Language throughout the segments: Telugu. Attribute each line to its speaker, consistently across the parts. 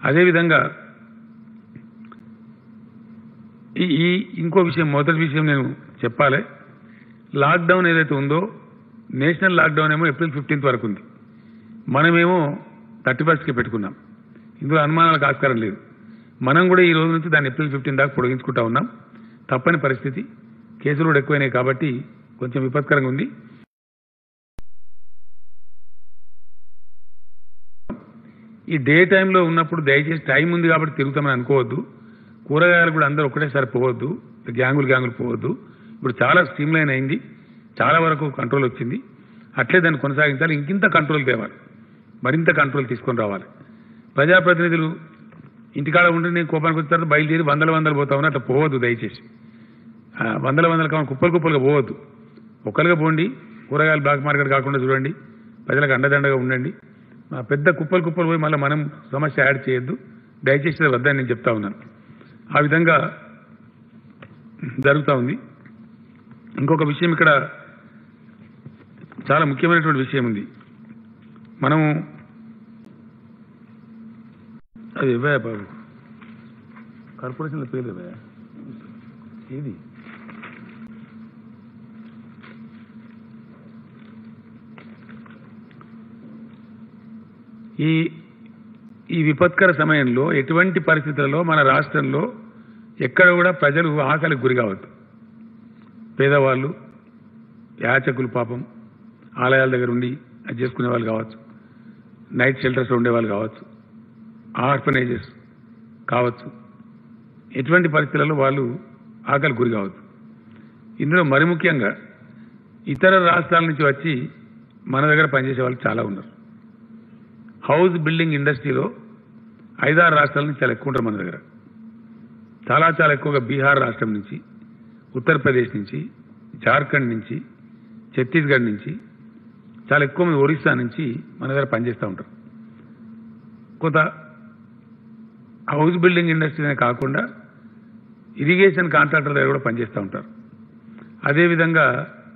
Speaker 1: అదేవిధంగా ఈ ఈ ఇంకో విషయం మొదటి విషయం నేను చెప్పాలి లాక్డౌన్ ఏదైతే ఉందో నేషనల్ లాక్డౌన్ ఏమో ఏప్రిల్ ఫిఫ్టీన్త్ వరకు ఉంది మనమేమో థర్టీ ఫస్ట్కి పెట్టుకున్నాం ఇందులో అనుమానాలకు ఆస్కారం లేదు మనం కూడా ఈ రోజు నుంచి దాన్ని ఏప్రిల్ ఫిఫ్టీన్ దాకా పొడిగించుకుంటా ఉన్నాం తప్పని పరిస్థితి కేసులు కూడా ఎక్కువైనాయి కాబట్టి కొంచెం విపత్కరంగా ఉంది ఈ డే టైంలో ఉన్నప్పుడు దయచేసి టైం ఉంది కాబట్టి తిరుగుతామని అనుకోవద్దు కూరగాయలు కూడా అందరూ ఒకటేసారి పోవద్దు గ్యాంగులు గ్యాంగులు పోవద్దు ఇప్పుడు చాలా స్ట్రీమ్ లైన్ అయింది చాలా వరకు కంట్రోల్ వచ్చింది అట్లే దాన్ని కొనసాగించాలి ఇంకింత కంట్రోల్ తేవాలి మరింత కంట్రోల్ తీసుకొని రావాలి ప్రజాప్రతినిధులు ఇంటికాడ ఉండి నేను కోపానికి వచ్చిన తర్వాత బయలుదేరి వందల వందలు పోతా ఉన్నా అట్లా పోవద్దు దయచేసి ఆ, వందల వందల కావాలి కుప్పలు కుప్పలుగా పోవద్దు ఒక్కరుగా పోండి కూరగాయలు బ్లాక్ మార్కెట్ కాకుండా చూడండి ప్రజలకు అండదండగా ఉండండి ఆ, పెద్ద కుప్పలు కుప్పలు పోయి మళ్ళీ మనం సమస్య యాడ్ చేయొద్దు దయచేసి అది వద్దని నేను చెప్తా ఉన్నాను ఆ విధంగా జరుగుతూ ఉంది ఇంకొక విషయం ఇక్కడ చాలా ముఖ్యమైనటువంటి విషయం ఉంది మనము అది ఇవ్వా బాబు కార్పొరేషన్ల పేరు ఇవ్వా ఏది ఈ ఈ విపత్కర సమయంలో ఎటువంటి పరిస్థితులలో మన రాష్ట్రంలో ఎక్కడ కూడా ప్రజలు ఆకలికి గురి కావద్దు పేదవాళ్ళు యాచకులు పాపం ఆలయాల దగ్గర ఉండి అది చేసుకునే వాళ్ళు కావచ్చు నైట్ షెల్టర్స్ ఉండేవాళ్ళు కావచ్చు ఆర్ఫనేజెస్ కావచ్చు ఎటువంటి పరిస్థితులలో వాళ్ళు ఆకలి గురి కావద్దు ఇందులో మరి ముఖ్యంగా ఇతర రాష్ట్రాల నుంచి వచ్చి మన దగ్గర పనిచేసే వాళ్ళు చాలా ఉన్నారు హౌస్ బిల్డింగ్ ఇండస్ట్రీలో ఐదారు రాష్ట్రాల నుంచి చాలా ఎక్కువ ఉంటారు మన దగ్గర చాలా చాలా ఎక్కువగా బీహార్ రాష్ట్రం నుంచి ఉత్తరప్రదేశ్ నుంచి జార్ఖండ్ నుంచి ఛత్తీస్గఢ్ నుంచి చాలా ఎక్కువ మంది ఒరిస్సా నుంచి మన దగ్గర పనిచేస్తూ ఉంటారు కొంత హౌస్ బిల్డింగ్ ఇండస్ట్రీనే కాకుండా ఇరిగేషన్ కాంట్రాక్టర్ దగ్గర కూడా పనిచేస్తూ ఉంటారు అదేవిధంగా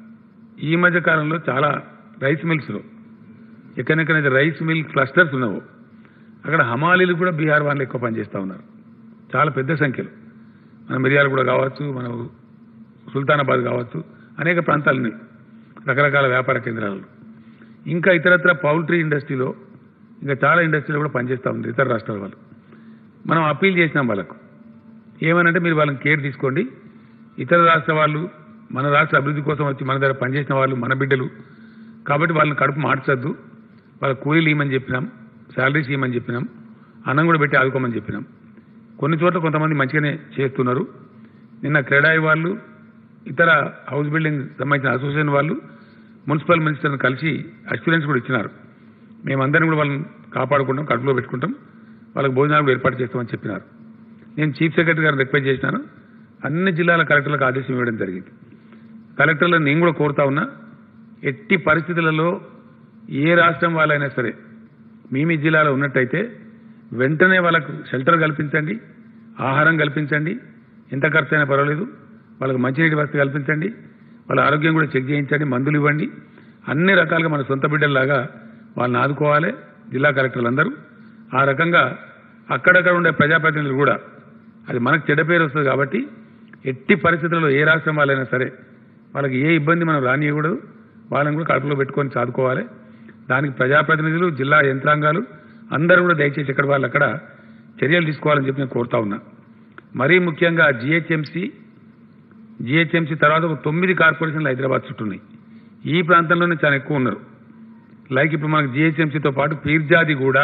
Speaker 1: ఈ మధ్య కాలంలో చాలా రైస్ మిల్స్లో ఎక్కడెక్కడైతే రైస్ మిల్ క్లస్టర్స్ ఉన్నావో అక్కడ హమాలీలు కూడా బీహార్ వాళ్ళు ఎక్కువ పనిచేస్తూ ఉన్నారు చాలా పెద్ద సంఖ్యలో మన మిరియాలు కూడా కావచ్చు మన సుల్తానాబాద్ కావచ్చు అనేక ప్రాంతాలు ఉన్నాయి రకరకాల వ్యాపార కేంద్రాలలో ఇంకా ఇతరత్ర పౌల్ట్రీ ఇండస్ట్రీలో ఇంకా చాలా ఇండస్ట్రీలో కూడా పనిచేస్తూ ఉంది ఇతర రాష్ట్రాల వాళ్ళు మనం అప్పీల్ చేసినాం వాళ్ళకు ఏమనంటే మీరు వాళ్ళని కేర్ తీసుకోండి ఇతర రాష్ట్ర వాళ్ళు మన రాష్ట్ర అభివృద్ధి కోసం వచ్చి మన దగ్గర పనిచేసిన వాళ్ళు మన బిడ్డలు కాబట్టి వాళ్ళని కడుపు మార్చొద్దు వాళ్ళ కూలీలు ఇవ్వమని చెప్పినాం శాలరీస్ ఇవ్వమని చెప్పినాం అన్నం కూడా పెట్టి ఆదుకోమని చెప్పినాం కొన్ని చోట్ల కొంతమంది మంచిగానే చేస్తున్నారు నిన్న క్రెడాయి వాళ్ళు ఇతర హౌస్ బిల్డింగ్ సంబంధించిన అసోసియేషన్ వాళ్ళు మున్సిపల్ మినిస్టర్ని కలిసి అష్యూరెన్స్ కూడా ఇచ్చినారు మేమందరం కూడా వాళ్ళని కాపాడుకుంటాం కడుపులో పెట్టుకుంటాం వాళ్ళకి భోజనాలు కూడా ఏర్పాటు చేస్తామని చెప్పినారు నేను చీఫ్ సెక్రటరీ గారిని రిక్వెస్ట్ చేసినాను అన్ని జిల్లాల కలెక్టర్లకు ఆదేశం ఇవ్వడం జరిగింది కలెక్టర్లను నేను కూడా కోరుతా ఉన్నా ఎట్టి పరిస్థితులలో ఏ రాష్ట్రం వాళ్ళైనా సరే మీ మీ జిల్లాలో ఉన్నట్టయితే వెంటనే వాళ్ళకు షెల్టర్ కల్పించండి ఆహారం కల్పించండి ఎంత ఖర్చు అయినా పర్వాలేదు వాళ్ళకి మంచినీటి వసతి కల్పించండి వాళ్ళ ఆరోగ్యం కూడా చెక్ చేయించండి మందులు ఇవ్వండి అన్ని రకాలుగా మన సొంత బిడ్డల్లాగా వాళ్ళని ఆదుకోవాలి జిల్లా కలెక్టర్లు అందరూ ఆ రకంగా అక్కడక్కడ ఉండే ప్రజాప్రతినిధులు కూడా అది మనకు చెడ్డ పేరు వస్తుంది కాబట్టి ఎట్టి పరిస్థితుల్లో ఏ రాష్ట్రం వాళ్ళైనా సరే వాళ్ళకి ఏ ఇబ్బంది మనం రానియకూడదు వాళ్ళని కూడా కడుపులో పెట్టుకొని సాదుకోవాలి దానికి ప్రజాప్రతినిధులు జిల్లా యంత్రాంగాలు అందరూ కూడా దయచేసి ఎక్కడ వాళ్ళు అక్కడ చర్యలు తీసుకోవాలని చెప్పి నేను కోరుతా ఉన్నా మరీ ముఖ్యంగా జిహెచ్ఎంసీ జిహెచ్ఎంసీ తర్వాత ఒక తొమ్మిది కార్పొరేషన్లు హైదరాబాద్ చుట్టూ ఉన్నాయి ఈ ప్రాంతంలోనే చాలా ఎక్కువ ఉన్నారు లైక్ ఇప్పుడు మనకు జిహెచ్ఎంసీతో పాటు పీర్జాదిగూడ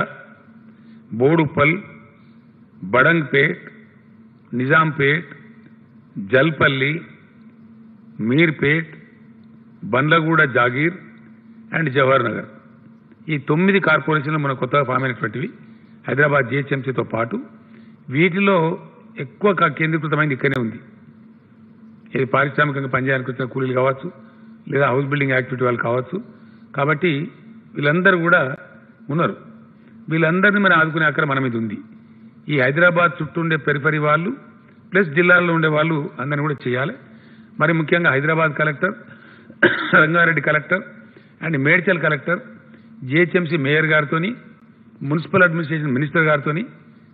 Speaker 1: బోడుప్పల్ బడంగ్పేట్ నిజాంపేట్ జల్పల్లి మీర్పేట్ బండ్లగూడ జాగీర్ అండ్ జవహర్ నగర్ ఈ తొమ్మిది కార్పొరేషన్లు మన కొత్తగా ఫామ్ అయినటువంటివి హైదరాబాద్ జిహెచ్ఎంసీతో పాటు వీటిలో ఎక్కువ కా- కేంద్రీకృతమైంది ఇక్కడనే ఉంది ఇది పారిశ్రామికంగా పనిచేయడానికి వచ్చిన కూలీలు కావచ్చు లేదా హౌస్ బిల్డింగ్ యాక్టివిటీ వాళ్ళు కావచ్చు కాబట్టి వీళ్ళందరూ కూడా ఉన్నారు వీళ్ళందరినీ మనం ఆదుకునే అక్కడ మన మీద ఉంది ఈ హైదరాబాద్ చుట్టూ ఉండే పెరిఫరీ వాళ్ళు ప్లస్ జిల్లాల్లో ఉండే వాళ్ళు అందరిని కూడా చేయాలి మరి ముఖ్యంగా Hyderabad collector Rangareddy collector and Medchal collector GHMC mayor గారితోని మున్సిపల్ అడ్మినిస్ట్రేషన్ మినిస్టర్ గారితోని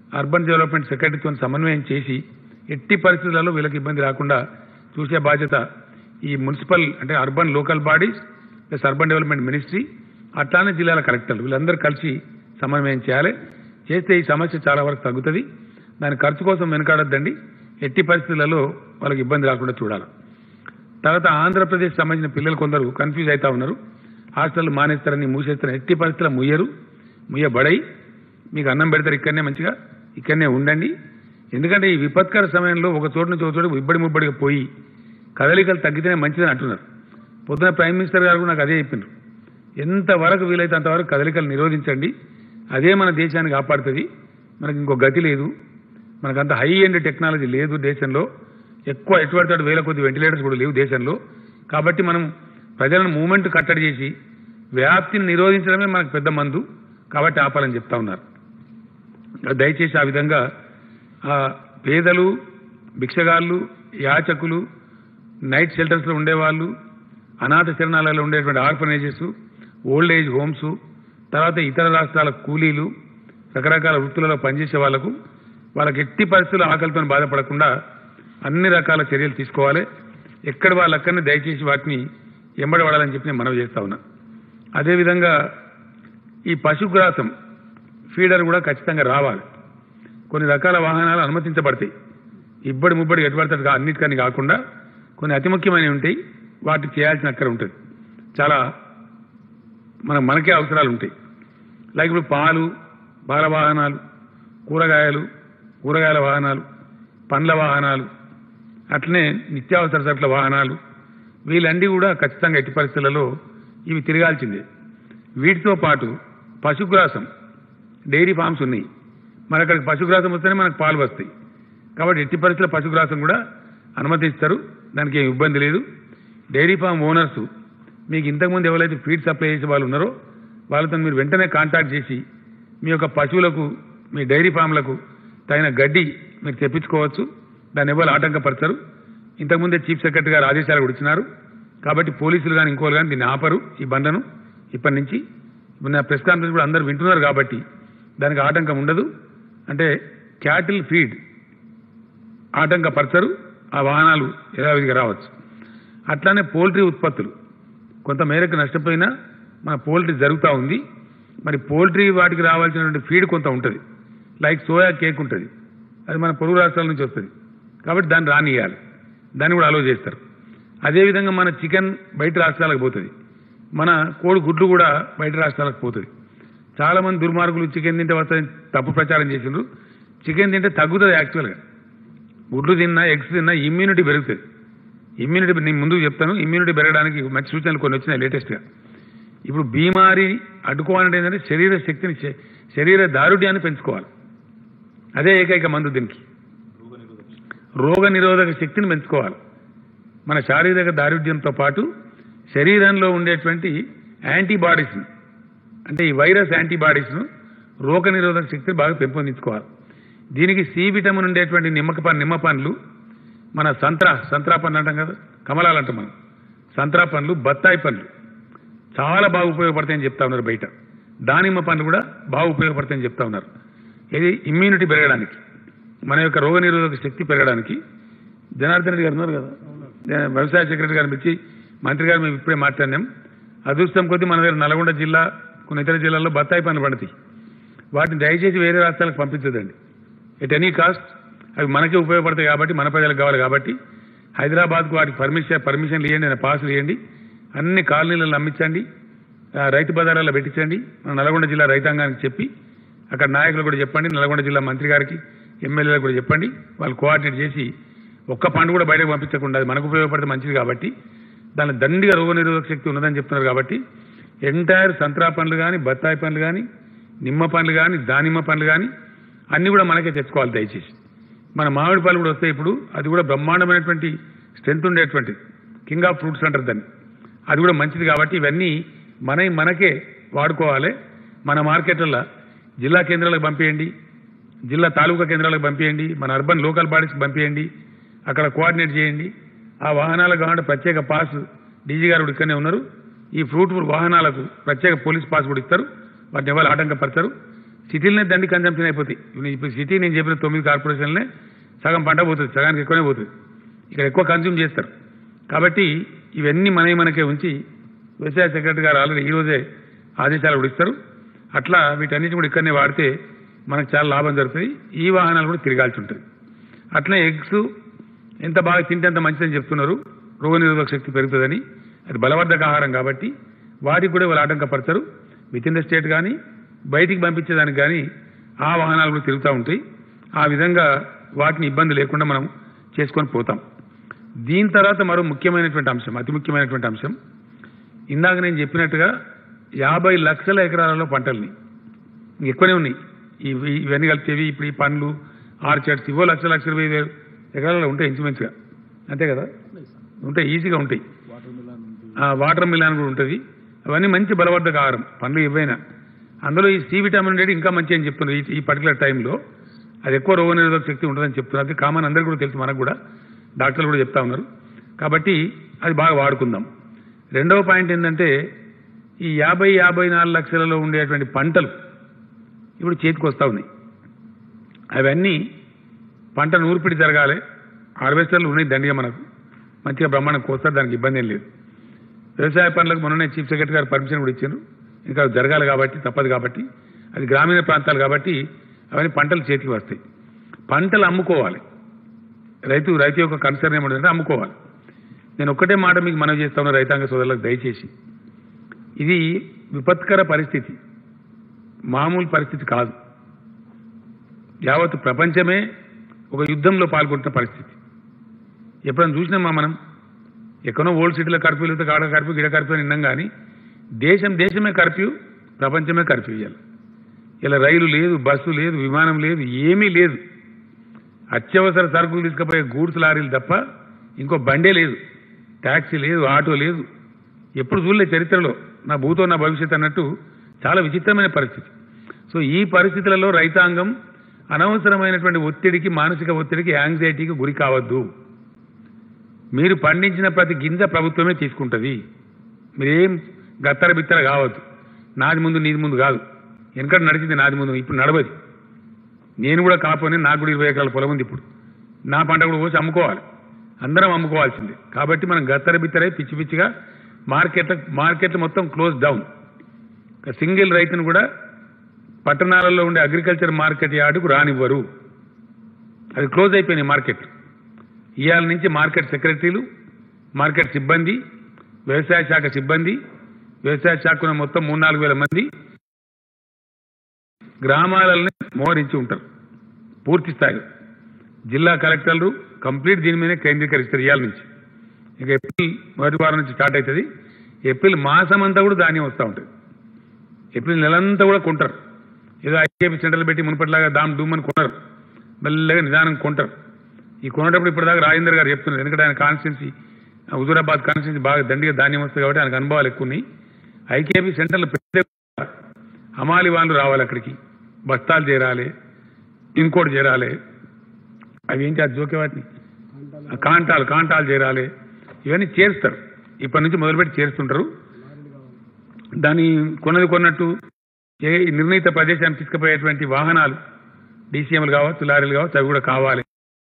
Speaker 1: అర్బన్ డెవలప్మెంట్ సెక్రటరీతో సమన్వయం చేసి ఎట్టి పరిస్థితులలో వీళ్ళకి ఇబ్బంది రాకుండా చూసే బాధ్యత ఈ మున్సిపల్ అంటే urban local bodies plus urban development ministry అట్లానే జిల్లాల కలెక్టర్లు వీళ్ళందరూ కలిసి సమన్వయం చేయాలి చేస్తే ఈ సమస్య చాలా వరకు తగ్గుతుంది దాని ఖర్చు కోసం వెనకాడొద్దండి ఎట్టి పరిస్థితులలో వాళ్ళకి ఇబ్బంది రాకుండా చూడాలి తర్వాత ఆంధ్రప్రదేశ్ సంబంధించిన పిల్లలు కొందరు కన్ఫ్యూజ్ అవుతా ఉన్నారు హాస్టల్ మానేస్తారని మూసేస్తారని ఎట్టి పరిస్థితుల్లో ముయ్యరు ముయ్యబడై మీకు అన్నం పెడతారు ఇక్కడనే మంచిగా ఇక్కడనే ఉండండి ఎందుకంటే ఈ విపత్కర సమయంలో ఒక చోటు నుంచి ఒక చోటు ఇబ్బడి ముబ్బడిగా పోయి కదలికలు తగ్గితేనే మంచిదని అంటున్నారు పొద్దున ప్రైమ్ మినిస్టర్ గారు కూడా నాకు అదే చెప్పిండ్రు ఎంతవరకు వీలైతే అంతవరకు కదలికలు నిరోధించండి అదే మన దేశాన్ని కాపాడుతుంది మనకి ఇంకో గతి లేదు మనకంత హై ఎండ్ టెక్నాలజీ లేదు దేశంలో ఎక్కువ ఎటువంటి వేల కొద్ది వెంటిలేటర్స్ కూడా లేవు దేశంలో కాబట్టి మనం ప్రజలను మూమెంట్ కట్టడి చేసి వ్యాప్తిని నిరోధించడమే మనకు పెద్ద మందు కాబట్టి ఆపాలని చెప్తా ఉన్నారు దయచేసి ఆ విధంగా ఆ పేదలు భిక్షగాళ్ళు యాచకులు నైట్ షెల్టర్స్లో ఉండేవాళ్ళు అనాథ శరణాలయాల్లో ఉండేటువంటి ఆర్ఫనేజెస్ ఓల్డ్ ఏజ్ హోమ్స్ తర్వాత ఇతర రాష్ట్రాల కూలీలు రకరకాల వృత్తులలో పనిచేసే వాళ్లకు వాళ్ళకి ఎట్టి పరిస్థితుల్లో ఆకలితో బాధపడకుండా అన్ని రకాల చర్యలు తీసుకోవాలి ఎక్కడ వాళ్ళు అక్కడనే దయచేసి వాటిని ఎంబడబడాలని చెప్పి నేను మనవి చేస్తా ఉన్నా అదేవిధంగా ఈ పశుగ్రాసం ఫీడర్ కూడా ఖచ్చితంగా రావాలి కొన్ని రకాల వాహనాలు అనుమతించబడతాయి ఇబ్బడి ముబ్బడి ఎటుపడతాడు కా- అన్నిటికని కాకుండా కొన్ని అతి ముఖ్యమైనవి ఉంటాయి వాటికి చేయాల్సిన అక్కర ఉంటుంది చాలా మన మనకే అవసరాలు ఉంటాయి లైక్ ఇప్పుడు పాలు పాల వాహనాలు కూరగాయలు కూరగాయల వాహనాలు పండ్ల వాహనాలు అట్లనే నిత్యావసర సరుకుల వాహనాలు వీళ్ళన్నీ కూడా ఖచ్చితంగా ఎట్టి పరిస్థితులలో ఇవి తిరగాల్సిందే వీటితో పాటు పశుగ్రాసం డైరీ ఫార్మ్స్ ఉన్నాయి మరి అక్కడికి పశుగ్రాసం వస్తేనే మనకు పాలు వస్తాయి కాబట్టి ఎట్టి పరిస్థితుల్లో పశుగ్రాసం కూడా అనుమతిస్తారు దానికి ఏం ఇబ్బంది లేదు డైరీ ఫామ్ ఓనర్స్ మీకు ఇంతకుముందు ఎవరైతే ఫీడ్ సప్లై చేసే వాళ్ళు ఉన్నారో వాళ్ళతో మీరు వెంటనే కాంటాక్ట్ చేసి మీ యొక్క పశువులకు మీ డైరీ ఫామ్లకు తగిన గడ్డి మీరు తెప్పించుకోవచ్చు దాన్ని ఎవరు ఆటంకపరచరు ఇంతకుముందే చీఫ్ సెక్రటరీ గారు ఆదేశాలు కూడా ఇచ్చినారు కాబట్టి పోలీసులు కానీ ఇంకోరు కానీ దీన్ని ఆపరు ఈ బండను ఇప్పటి నుంచి ఇప్పుడు నా ప్రెస్ కాన్ఫరెన్స్ కూడా అందరూ వింటున్నారు కాబట్టి దానికి ఆటంకం ఉండదు అంటే క్యాటిల్ ఫీడ్ ఆటంకపరచరు ఆ వాహనాలు యథావిధిగా రావచ్చు అట్లానే పోల్ట్రీ ఉత్పత్తులు కొంత మేరకు నష్టపోయినా మన పోల్ట్రీ జరుగుతూ ఉంది మరి పోల్ట్రీ వాటికి రావాల్సినటువంటి ఫీడ్ కొంత ఉంటుంది లైక్ సోయా కేక్ ఉంటుంది అది మన పొరుగు రాష్ట్రాల నుంచి వస్తుంది కాబట్టి దాన్ని రానియాలి దాన్ని కూడా అలో చేస్తారు అదేవిధంగా మన చికెన్ బయట రాష్ట్రాలకు పోతుంది మన కోడి గుడ్లు కూడా బయట రాష్ట్రాలకు పోతుంది చాలా మంది దుర్మార్గులు చికెన్ తింటే వస్తాయని తప్పు ప్రచారం చేసిండ్రు చికెన్ తింటే తగ్గుతుంది యాక్చువల్గా గుడ్లు తిన్నా ఎగ్స్ తిన్నా ఇమ్యూనిటీ పెరుగుతుంది ఇమ్యూనిటీ నేను ముందుకు చెప్తాను ఇమ్యూనిటీ పెరగడానికి మంచి సూచనలు కొన్ని వచ్చినాయి లేటెస్ట్గా ఇప్పుడు బీమారి అడ్డుకోవాలంటే ఏంటంటే శరీర శక్తిని శ- శరీర దారుఢ్యాన్ని పెంచుకోవాలి అదే ఏకైక మందు దీనికి రోగ నిరోధక శక్తిని పెంచుకోవాలి మన శారీరక దారుఢ్యంతో పాటు శరీరంలో ఉండేటువంటి యాంటీబాడీస్ను అంటే ఈ వైరస్ యాంటీబాడీస్ను రోగ నిరోధక శక్తిని బాగా పెంపొందించుకోవాలి దీనికి సి విటమిన్ ఉండేటువంటి నిమ్మక పం- నిమ్మ పండ్లు మన సంత్రా సంత్రా పండ్లు అంటాం కదా కమలాలు అంటాం మనం సంత్రా పండ్లు బత్తాయి పండ్లు చాలా బాగా ఉపయోగపడతాయని చెప్తా ఉన్నారు బయట దానిమ్మ పండ్లు కూడా బాగా ఉపయోగపడతాయని చెప్తా ఉన్నారు ఇది ఇమ్యూనిటీ పెరగడానికి మన యొక్క రోగ నిరోధక శక్తి పెరగడానికి జనార్దన్ రెడ్డి గారు ఉన్నారు కదా జన- వ్యవసాయ సెక్రటరీ గారిని పిలిచి మంత్రి గారు మేము ఇప్పుడే మాట్లాడినాం అదృష్టం కొద్దీ మన దగ్గర నల్గొండ జిల్లా కొన్ని ఇతర జిల్లాల్లో బత్తాయి పండ్లు పడతాయి వాటిని దయచేసి వేరే రాష్ట్రాలకు పంపించదండి ఎట్ ఎనీ కాస్ట్ అవి మనకే ఉపయోగపడతాయి కాబట్టి మన ప్రజలకు కావాలి కాబట్టి హైదరాబాద్కు వాటికి పర్మిషన్ పర్మిషన్లు ఇవ్వండి నేను పాసులు ఇవ్వండి అన్ని కాలనీలలో అమ్మించండి ఆ, రైతు బజారాల్లో పెట్టించండి మన నల్గొండ జిల్లా రైతాంగానికి చెప్పి అక్కడ నాయకులు కూడా చెప్పండి నల్గొండ జిల్లా మంత్రి గారికి ఎమ్మెల్యేలకు కూడా చెప్పండి వాళ్ళు కోఆర్డినేట్ చేసి ఒక్క పండు కూడా బయటకు పంపించకుండా అది మనకు ఉపయోగపడితే మంచిది కాబట్టి దాని దండిగా రోగ నిరోధక శక్తి ఉన్నదని చెప్తున్నారు కాబట్టి ఎంటైర్ సంత్రా పండ్లు కానీ బత్తాయి పండ్లు కానీ నిమ్మ పండ్లు కానీ దానిమ్మ పండ్లు కానీ అన్నీ కూడా మనకే తెచ్చుకోవాలి దయచేసి మన మామిడి పళ్ళు కూడా వస్తాయి ఇప్పుడు అది కూడా బ్రహ్మాండమైనటువంటి స్ట్రెంత్ ఉండేటువంటి కింగ్ ఆఫ్ ఫ్రూట్స్ అంటారు దాన్ని అది కూడా మంచిది కాబట్టి ఇవన్నీ మన మనకే వాడుకోవాలి మన మార్కెట్లలో జిల్లా కేంద్రాలకు పంపేయండి జిల్లా తాలూకా కేంద్రాలకు పంపేయండి మన అర్బన్ లోకల్ బాడీస్కి పంపేయండి అక్కడ కోఆర్డినేట్ చేయండి ఆ వాహనాలకు కావాలంటే ప్రత్యేక పాస్ డీజీ గారు కూడా ఇక్కడనే ఉన్నారు ఈ ఫ్రూట్ వాహనాలకు ప్రత్యేక పోలీస్ పాస్ కూడా ఇస్తారు వాటిని ఎవరు ఆటంకపరచరు సిటీలనే దండి కన్జంప్షన్ అయిపోతాయి ఇప్పుడు- ఇప్పుడు సిటీ నేను చెప్పిన తొమ్మిది కార్పొరేషన్లనే సగం పంట పోతుంది సగానికి ఎక్కువనే పోతుంది ఇక్కడ ఎక్కువ కన్జ్యూమ్ చేస్తారు కాబట్టి ఇవన్నీ మనవి మనకే ఉంచి వ్యవసాయ సెక్రటరీ గారు ఆల్రెడీ ఈ రోజే ఆదేశాలు కూడా ఇస్తారు అట్లా వీటన్నిటి కూడా ఇక్కడనే వాడితే మనకు చాలా లాభం జరుగుతుంది ఈ వాహనాలు కూడా తిరగాల్సి ఉంటుంది అట్లనే ఎగ్స్ ఎంత బాగా తింటే అంత మంచిదని చెప్తున్నారు రోగనిరోధక శక్తి పెరుగుతుందని అది బలవర్ధక ఆహారం కాబట్టి వాటికి కూడా వాళ్ళు ఆటంకపడతారు విత్ ఇన్ ద స్టేట్ కానీ బయటికి పంపించేదానికి కానీ ఆ వాహనాలు కూడా తిరుగుతూ ఉంటాయి ఆ విధంగా వాటిని ఇబ్బంది లేకుండా మనం చేసుకొని పోతాం దీని తర్వాత మరో ముఖ్యమైనటువంటి అంశం అతి ముఖ్యమైనటువంటి అంశం ఇందాక నేను చెప్పినట్టుగా యాభై లక్షల ఎకరాలలో పంటల్ని ఎక్కువనే ఉన్నాయి ఇవి ఇవన్నీ కలిసేవి ఇప్పుడు ఈ పండ్లు ఆర్చర్డ్స్ ఇవో లక్ష లక్ష ఇరవై వేలు ఎకరాలలో ఉంటాయి ఇంచుమించుగా అంతే కదా ఉంటాయి ఈజీగా ఉంటాయి ఆ, వాటర్ మిలాన్ కూడా ఉంటుంది అవన్నీ మంచి బలవర్ధక ఆహారం పండ్లు ఇవైనా అందులో ఈ సి విటమిన్ అనేది ఇంకా మంచి అని చెప్తున్నారు ఈ- ఈ పర్టికులర్ టైంలో అది ఎక్కువ రోగనిరోధక శక్తి ఉంటుందని చెప్తున్నారు అది కామన్ అందరికీ కూడా తెలుసు మనకు కూడా డాక్టర్లు కూడా చెప్తా ఉన్నారు కాబట్టి అది బాగా వాడుకుందాం రెండవ పాయింట్ ఏంటంటే ఈ యాభై యాభై నాలుగు లక్షలలో ఉండేటువంటి పంటలు ఇప్పుడు చేతికి వస్తూ ఉన్నాయి అవన్నీ పంట నూర్పిడి జరగాలి హార్వెస్టర్లు ఉన్నాయి దండిగా మనకు మంచిగా బ్రహ్మాండం కోస్తారు దానికి ఇబ్బంది ఏం లేదు వ్యవసాయ పనులకు మొన్ననే చీఫ్ సెక్రటరీ గారు పర్మిషన్ కూడా ఇచ్చారు ఇంకా అవి జరగాలి కాబట్టి తప్పదు కాబట్టి అది గ్రామీణ ప్రాంతాలు కాబట్టి అవన్నీ పంటలు చేతికి వస్తాయి పంటలు అమ్ముకోవాలి రైతు రైతు యొక్క కన్సర్న్ ఏమంటుందంటే అమ్ముకోవాలి నేను ఒక్కటే మాట మీకు మనవి చేస్తా ఉన్నా రైతాంగ సోదరులకు దయచేసి ఇది విపత్కర పరిస్థితి మామూలు పరిస్థితి కాదు యావత్ ప్రపంచమే ఒక యుద్ధంలో పాల్గొంటున్న పరిస్థితి ఎప్పుడైనా చూసినామా మనం ఎక్కడో ఓల్డ్ సిటీలో కర్ఫ్యూ లేకపోతే కాడ కర్ఫ్యూ గిడ కర్ఫ్యూ అని విన్నాం కానీ దేశం దేశమే కర్ఫ్యూ ప్రపంచమే కర్ఫ్యూ ఇవ్వాలి ఇలా రైలు లేదు బస్సు లేదు విమానం లేదు ఏమీ లేదు అత్యవసర సరుకులు తీసుకుపోయే గూడ్స్ లారీలు తప్ప ఇంకో బండే లేదు ట్యాక్సీ లేదు ఆటో లేదు ఎప్పుడు చూడలే చరిత్రలో నా భూతో నా భవిష్యత్ అన్నట్టు చాలా విచిత్రమైన పరిస్థితి సో ఈ పరిస్థితులలో రైతాంగం అనవసరమైనటువంటి ఒత్తిడికి మానసిక ఒత్తిడికి యాంగ్జైటీకి గురి కావద్దు మీరు పండించిన ప్రతి గింజ ప్రభుత్వమే తీసుకుంటుంది మీరేం గత్తర బిత్తర కావద్దు నాది ముందు నీది ముందు కాదు వెనకటి నడిచింది నాది ముందు ఇప్పుడు నడవది నేను కూడా కాపోని నాకు కూడా ఇరవై ఎకరాల పొలం ఉంది ఇప్పుడు నా పంట కూడా పోసి అమ్ముకోవాలి అందరం అమ్ముకోవాల్సిందే కాబట్టి మనం గత్తర బిత్తరై పిచ్చి పిచ్చిగా మార్కెట్ మార్కెట్ మొత్తం క్లోజ్ డౌన్ ఒక సింగిల్ రైతును కూడా పట్టణాలలో ఉండే అగ్రికల్చర్ మార్కెట్ యార్డుకు రానివ్వరు అది క్లోజ్ అయిపోయినాయి మార్కెట్ ఇవాళ నుంచి మార్కెట్ సెక్రటరీలు మార్కెట్ సిబ్బంది వ్యవసాయ శాఖ సిబ్బంది వ్యవసాయ శాఖ ఉన్న మొత్తం మూడు నాలుగు వేల మంది గ్రామాలని మోహరించి ఉంటారు పూర్తి స్థాయిలో జిల్లా కలెక్టర్లు కంప్లీట్ దీని మీదే కేంద్రీకరిస్తారు ఇవాళ నుంచి ఇక ఏప్రిల్ మొదటి వారం నుంచి స్టార్ట్ అవుతుంది ఏప్రిల్ మాసం అంతా కూడా ధాన్యం వస్తూ ఉంటుంది ఏప్రిల్ నెలంతా కూడా కొంటారు ఏదో ఐకేపీ సెంటర్లు పెట్టి మునుపటిలాగా దామ్ డూమ్ అని కొనరు మెల్లగా నిదానం కొంటారు ఈ కొనేటప్పుడు ఇప్పటిదాకా రాజేందర్ గారు చెప్తున్నారు ఎందుకంటే ఆయన కాన్స్టిట్యున్సీ హుజూరాబాద్ కాన్స్టిట్యున్సీ బాగా దండిగా ధాన్యం వస్తుంది కాబట్టి ఆయనకు అనుభవాలు ఎక్కువ ఉన్నాయి ఐకేపీ సెంటర్లు పెడితే హమాలి వాళ్ళు రావాలి అక్కడికి బస్తాలు చేరాలి ఇంకోటి చేరాలి అవి ఏంటి అది జోకే వాటిని ఆ కాంటాలు కాంటాలు చేరాలి ఇవన్నీ చేరుస్తారు ఇప్పటి నుంచి మొదలుపెట్టి చేరుస్తుంటారు దాని కొన్నది కొన్నట్టు ఏ నిర్ణీత ప్రదేశానికి తీసుకుపోయేటువంటి వాహనాలు డీసీఎంలు కావచ్చు లారీలు కావచ్చు అవి కూడా కావాలి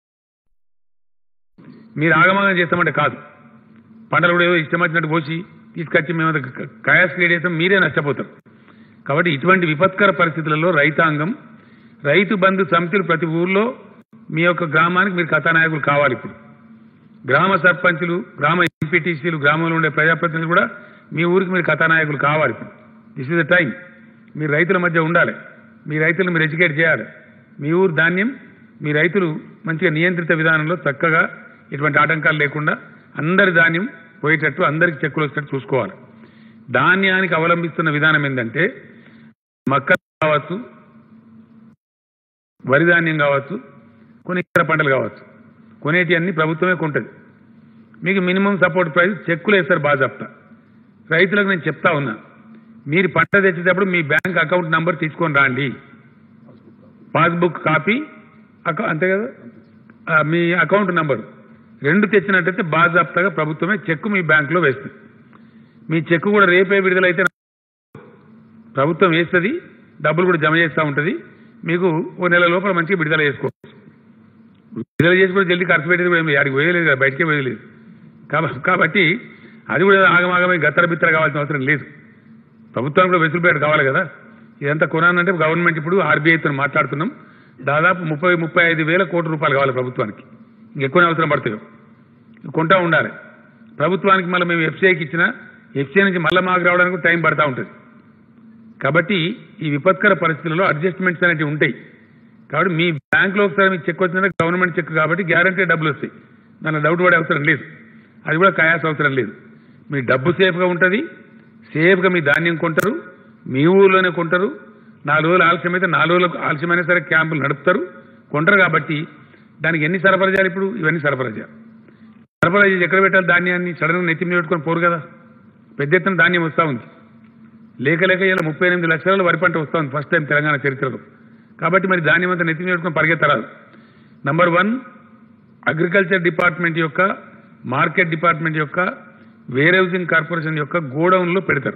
Speaker 1: మీరు ఆగమాగం చేస్తామంటే కాదు పంటలు కూడా ఏదో ఇష్టం వచ్చినట్టు పోసి తీసుకొచ్చి మేము కయాస్ క్రియేట్ చేస్తాం మీరే నష్టపోతారు కాబట్టి ఇటువంటి విపత్కర పరిస్థితులలో రైతాంగం రైతు బంధు సమితులు ప్రతి ఊర్లో మీ యొక్క గ్రామానికి మీరు కథానాయకులు కావాలి ఇప్పుడు గ్రామ సర్పంచులు గ్రామ ఎంపీటీసీలు గ్రామంలో ఉండే ప్రజాప్రతినిధులు కూడా మీ ఊరికి మీరు కథానాయకులు కావాలి ఇప్పుడు దిస్ ఇస్ ద టైం మీరు రైతుల మధ్య ఉండాలి మీ రైతులను మీరు ఎడ్యుకేట్ చేయాలి మీ ఊరు ధాన్యం మీ రైతులు మంచిగా నియంత్రిత విధానంలో చక్కగా ఎటువంటి ఆటంకాలు లేకుండా అందరి ధాన్యం పోయేటట్టు అందరికి చెక్కులు వచ్చేటట్టు చూసుకోవాలి ధాన్యానికి అవలంబిస్తున్న విధానం ఏంటంటే మక్క కావచ్చు వరి ధాన్యం కావచ్చు కొన్ని ఇతర పంటలు కావచ్చు కొనేటి అన్ని ప్రభుత్వమే కొంటుంది మీకు మినిమం సపోర్ట్ ప్రైస్ చెక్కులు వేస్తారు బాజాప్తా రైతులకు నేను చెప్తా ఉన్నా మీరు పంట తెచ్చేటప్పుడు మీ బ్యాంక్ అకౌంట్ నంబర్ తీసుకొని రాండి పాస్బుక్ కాపీ అక- అంతే కదా ఆ, మీ అకౌంట్ నంబర్ రెండు తెచ్చినట్టయితే బాజాప్తాగా ప్రభుత్వమే చెక్కు మీ బ్యాంకులో వేస్తుంది మీ చెక్కు కూడా రేపే విడుదలైతే ప్రభుత్వం వేస్తుంది డబ్బులు కూడా జమ చేస్తూ ఉంటుంది మీకు ఓ నెల లోపల మంచిగా విడుదల చేసుకోవచ్చు విడుదల చేసి కూడా జల్దీ ఖర్చు పెట్టేది కూడా ఏం లేదు. ఆడికి పోయలేదు కదా బయటకే పోయలేదు కాబ- కాబట్టి అది కూడా ఆగమాగమై గత్తర బిత్తర కావాల్సిన అవసరం లేదు ప్రభుత్వానికి కూడా వెసులుబాటు కావాలి కదా ఇదంతా కొనాలంటే గవర్నమెంట్ ఇప్పుడు ఆర్బీఐతో మాట్లాడుతున్నాం దాదాపు ముప్పై ముప్పై ఐదు వేల కోట్ల రూపాయలు కావాలి ప్రభుత్వానికి ఇంకెక్కువనే అవసరం పడతాయో కొంటా ఉండాలి ప్రభుత్వానికి మళ్ళీ మేము ఎఫ్సీఐకి ఇచ్చినా ఎఫ్సీఐ నుంచి మళ్ళీ మాకు రావడానికి కూడా టైం పడతా ఉంటుంది కాబట్టి ఈ విపత్కర పరిస్థితుల్లో అడ్జస్ట్మెంట్స్ అనేవి ఉంటాయి కాబట్టి మీ బ్యాంకులో ఒకసారి మీకు చెక్ వచ్చిందంటే గవర్నమెంట్ చెక్ కాబట్టి గ్యారంటీ డబ్బులు వస్తాయి దానిలో డౌట్ పడే అవసరం లేదు అది కూడా కయాల్సిన అవసరం లేదు మీ డబ్బు సేఫ్గా ఉంటుంది సేఫ్గా మీ ధాన్యం కొంటారు మీ ఊర్లోనే కొంటారు నాలుగు రోజులు ఆలస్యం అయితే నాలుగు రోజులకు ఆలస్యమైనా సరే క్యాంపులు నడుపుతారు కొంటారు కాబట్టి దానికి ఎన్ని సరఫరా చేయాలి ఇప్పుడు ఇవన్నీ సరఫరా చేయాలి సరఫరా చేసి ఎక్కడ పెట్టాలి ధాన్యాన్ని సడన్గా నెత్తి మీద పెట్టుకొని పోరు కదా పెద్ద ఎత్తున ధాన్యం వస్తూ ఉంది లేక లేక ఇలా ముప్పై ఎనిమిది లక్షల వరి పంట వస్తూ ఉంది ఫస్ట్ టైం తెలంగాణ చరిత్రలో కాబట్టి మరి ధాన్యం అంతా నెత్తి మీద పెట్టుకొని పరిగెత్తరాదు నంబర్ వన్ అగ్రికల్చర్ డిపార్ట్మెంట్ యొక్క మార్కెట్ డిపార్ట్మెంట్ యొక్క వేరేహౌసింగ్ కార్పొరేషన్ యొక్క గోడౌన్లో పెడతారు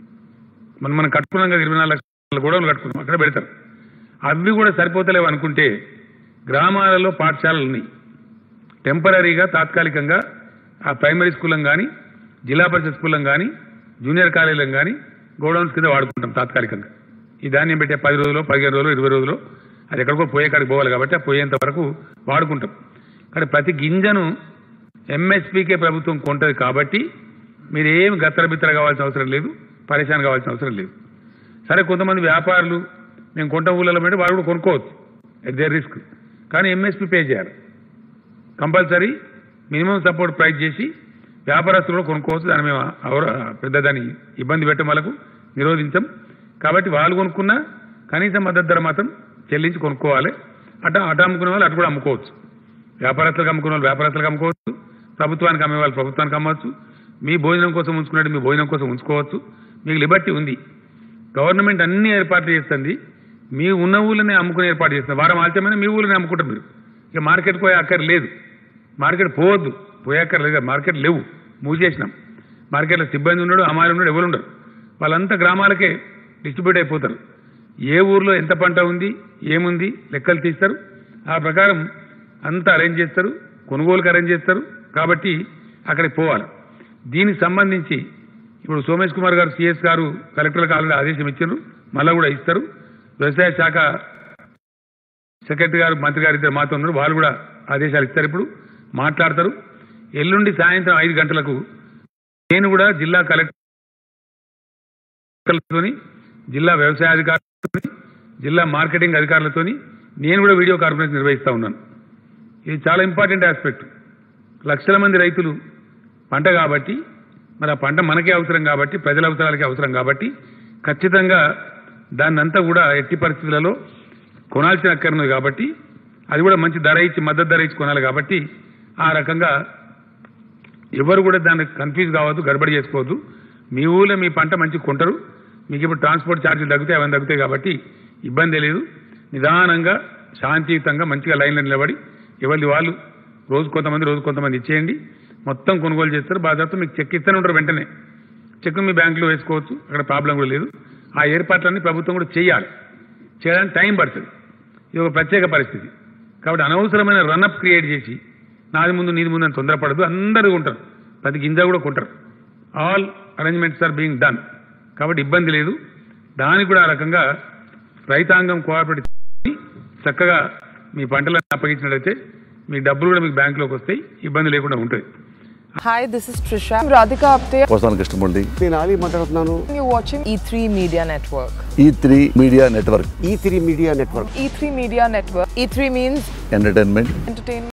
Speaker 1: మనం మనం కట్టుకున్నాం కదా ఇరవై నాలుగు లక్షల గోడౌన్లు కట్టుకున్నాం అక్కడ పెడతారు అవి కూడా సరిపోతలేవు అనుకుంటే గ్రామాలలో పాఠశాలలు ఉన్నాయి టెంపరీగా తాత్కాలికంగా ఆ ప్రైమరీ స్కూలం కానీ జిల్లా పరిషత్ స్కూలం కానీ జూనియర్ కాలేజీలను కానీ గోడౌన్స్ కింద వాడుకుంటాం తాత్కాలికంగా ఈ ధాన్యం పెట్టే పది రోజులు పదిహేను రోజులు ఇరవై రోజులు అది ఎక్కడికో పోయే కాడికి పోవాలి కాబట్టి ఆ పోయేంత వరకు వాడుకుంటాం కానీ ప్రతి గింజను ఎంఎస్పీకే ప్రభుత్వం కొంటది కాబట్టి మీరు ఏమి గత్తర బిత్తర కావాల్సిన అవసరం లేదు పరేషాన్ కావాల్సిన అవసరం లేదు సరే కొంతమంది వ్యాపారులు మేము కొంట ఊళ్ళలో పెట్టి వాళ్ళు కూడా కొనుక్కోవచ్చు ఎట్ దేర్ రిస్క్ కానీ ఎంఎస్పీ పే చేయాలి కంపల్సరీ మినిమం సపోర్ట్ ప్రైస్ చేసి వ్యాపారస్తులు కూడా కొనుక్కోవచ్చు దాని మేము అవర- పెద్ద దాన్ని ఇబ్బంది పెట్టడం వాళ్ళకు నిరోధించం కాబట్టి వాళ్ళు కొనుక్కున్నా కనీసం మద్దతు ధర మాత్రం చెల్లించి కొనుక్కోవాలి అట అటు అమ్ముకునే వాళ్ళు అటు కూడా అమ్ముకోవచ్చు వ్యాపారస్తులకు అమ్ముకునే వాళ్ళు వ్యాపారస్తులకు అమ్ముకోవచ్చు ప్రభుత్వానికి అమ్మే వాళ్ళు ప్రభుత్వానికి అమ్మవచ్చు మీ భోజనం కోసం ఉంచుకున్నట్టు మీ భోజనం కోసం ఉంచుకోవచ్చు మీకు లిబర్టీ ఉంది గవర్నమెంట్ అన్ని ఏర్పాట్లు చేస్తుంది మీ ఉన్న ఊళ్ళనే అమ్ముకునే ఏర్పాటు చేస్తుంది వారం ఆలస్యమైన మీ ఊళ్ళనే అమ్ముకుంటారు మీరు ఇక మార్కెట్ పోయే అక్కర్ లేదు మార్కెట్ పోవద్దు పోయే అక్కర్ లేదు మార్కెట్ లేవు మూసేసినాం మార్కెట్లో సిబ్బంది ఉన్నాడు అమారి ఉన్నాడు ఎవరు ఉండరు వాళ్ళంతా గ్రామాలకే డిస్ట్రిబ్యూట్ అయిపోతారు ఏ ఊర్లో ఎంత పంట ఉంది ఏముంది లెక్కలు తీస్తారు ఆ ప్రకారం అంతా అరేంజ్ చేస్తారు కొనుగోలుకి అరేంజ్ చేస్తారు కాబట్టి అక్కడికి పోవాలి దీనికి సంబంధించి ఇప్పుడు సోమేష్ కుమార్ గారు సిఎస్ గారు కలెక్టర్లకు ఆల్రెడీ ఆదేశం ఇచ్చారు మళ్ళా కూడా ఇస్తారు వ్యవసాయ శాఖ సెక్రటరీ గారు మంత్రి గారు ఇద్దరు మాతో ఉన్నారు వాళ్ళు కూడా ఆదేశాలు ఇస్తారు ఇప్పుడు మాట్లాడతారు ఎల్లుండి సాయంత్రం ఐదు గంటలకు నేను కూడా జిల్లా కలెక్టర్లతోని జిల్లా వ్యవసాయ అధికారులతో జిల్లా మార్కెటింగ్ అధికారులతోని నేను కూడా వీడియో కాన్ఫరెన్స్ నిర్వహిస్తా ఉన్నాను ఇది చాలా ఇంపార్టెంట్ ఆస్పెక్ట్ లక్షల మంది రైతులు పంట కాబట్టి మరి ఆ పంట మనకే అవసరం కాబట్టి ప్రజల అవసరాలకే అవసరం కాబట్టి ఖచ్చితంగా దాన్నంతా కూడా ఎట్టి పరిస్థితులలో కొనాల్సిన అక్కర్నది కాబట్టి అది కూడా మంచి ధర ఇచ్చి మద్దతు ధర ఇచ్చి కొనాలి కాబట్టి ఆ రకంగా ఎవరు కూడా దాన్ని కన్ఫ్యూజ్ కావద్దు గడబడి చేసుకోవద్దు మీ ఊళ్ళో మీ పంట మంచి కొంటారు మీకు ఇప్పుడు ట్రాన్స్పోర్ట్ ఛార్జీలు తగ్గుతాయి అవన్నీ తగ్గుతాయి కాబట్టి ఇబ్బంది లేదు నిదానంగా శాంతియుతంగా మంచిగా లైన్లో నిలబడి ఎవరిది వాళ్ళు రోజు కొంతమంది రోజు కొంతమంది ఇచ్చేయండి మొత్తం కొనుగోలు చేస్తారు బాధ్యత మీకు చెక్ ఇస్తూనే ఉంటారు వెంటనే చెక్ మీ బ్యాంకులో వేసుకోవచ్చు అక్కడ ప్రాబ్లం కూడా లేదు ఆ ఏర్పాట్లన్నీ ప్రభుత్వం కూడా చేయాలి చేయడానికి టైం పడుతుంది ఇది ఒక ప్రత్యేక పరిస్థితి కాబట్టి అనవసరమైన రన్అప్ క్రియేట్ చేసి నాది ముందు నీది ముందు అని తొందరపడదు అందరూ కొంటారు ప్రతి గింజ కూడా కొంటారు all arrangements are being done కాబట్టి ఇబ్బంది లేదు దానికి కూడా ఆ రకంగా రైతాంగం కోఆపరేట్ చేసి చక్కగా మీ పంటలను అప్పగించినట్లయితే మీ డబ్బులు కూడా మీకు బ్యాంకులోకి వస్తాయి ఇబ్బంది లేకుండా ఉంటుంది
Speaker 2: Hi, this is Trisha. I'm Radhika Apte.
Speaker 3: పోసాన Krishnamurthy
Speaker 4: నేను ఆలీ మాట్లాడుతున్నాను
Speaker 2: You're watching E3 Media Network.
Speaker 3: E three media network
Speaker 4: E three media network
Speaker 2: E3 Media Network. E3 means
Speaker 3: entertainment
Speaker 2: entertainment.